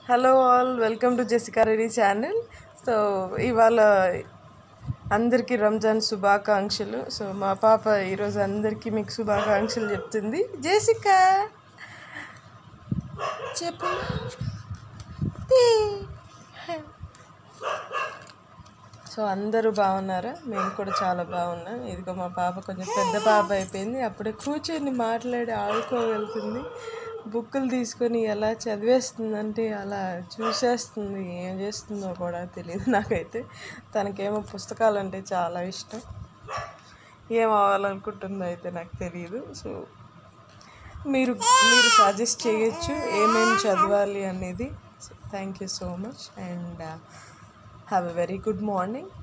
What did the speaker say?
hello all welcome to Jessica Reddy channel so ఇవాళ అందరికీ రంజాన్ శుభాకాంక్షలు సో మా పాప ఈరోజు అందరికీ మీకు శుభాకాంక్షలు చెప్తుంది జెసికా చెప్పు సో అందరూ బాగున్నారా మేము కూడా చాలా బాగున్నాం ఇదిగో మా పాప కొంచెం పెద్ద పాప అయిపోయింది అప్పుడే కూర్చొని మాట్లాడి ఆడుకోగలుగుతుంది బుక్కులు తీసుకొని ఎలా చదివేస్తుందంటే అలా చూసేస్తుంది ఏం చేస్తుందో కూడా తెలియదు నాకైతే తనకేమో పుస్తకాలు అంటే చాలా ఇష్టం ఏం అవ్వాలనుకుంటుందో అయితే నాకు తెలియదు సో మీరు మీరు సజెస్ట్ చేయొచ్చు ఏమేమి చదవాలి అనేది thank you so much and have a very good morning